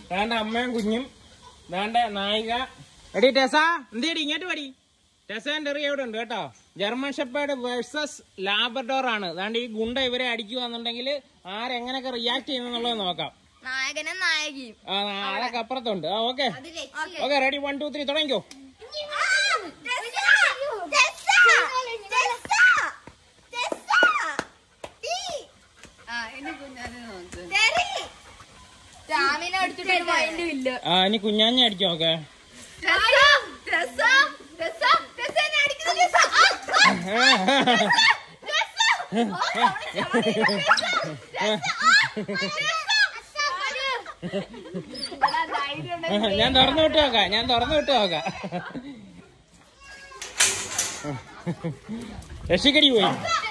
വേണ്ട അമ്മയും കുഞ്ഞും വേണ്ട നായിക എടി ടെസ എന്തേടി ഇങ്ങോട്ട് പടി ടെസന്റെ എറിയ എവിടെ ഉണ്ട് കേട്ടോ ജർമ്മൻ ഷെപ്പേർഡ് വേഴ്സസ് ലാബർഡോർ ആണ് അതാണ്ട് ഈ ഗുണ്ട ഇവരെ അടിക്കുവാന്നുണ്ടെങ്കിൽ ആരെങ്ങനെയൊക്കെ റിയാക്ട് ചെയ്യുന്നുള്ളത് നോക്കാം നായകനും നായകിയും ആ അതൊക്കെ അപ്പുറത്തുണ്ട് ആ okay okay ready one two three തുടങ്ങിക്കോ രാമിനെ എടുത്തിട്ട് മൈൻഡും ഇല്ല ആ ഇനി കുഞ്ഞാഞ്ഞ അടിക്കും ഓക്കെ ഞാൻ തുറന്നു വിട്ട് നോക്കാം ഞാൻ തുറന്നു വിട്ട് നോക്കാം രക്ഷിക്കടി പോയി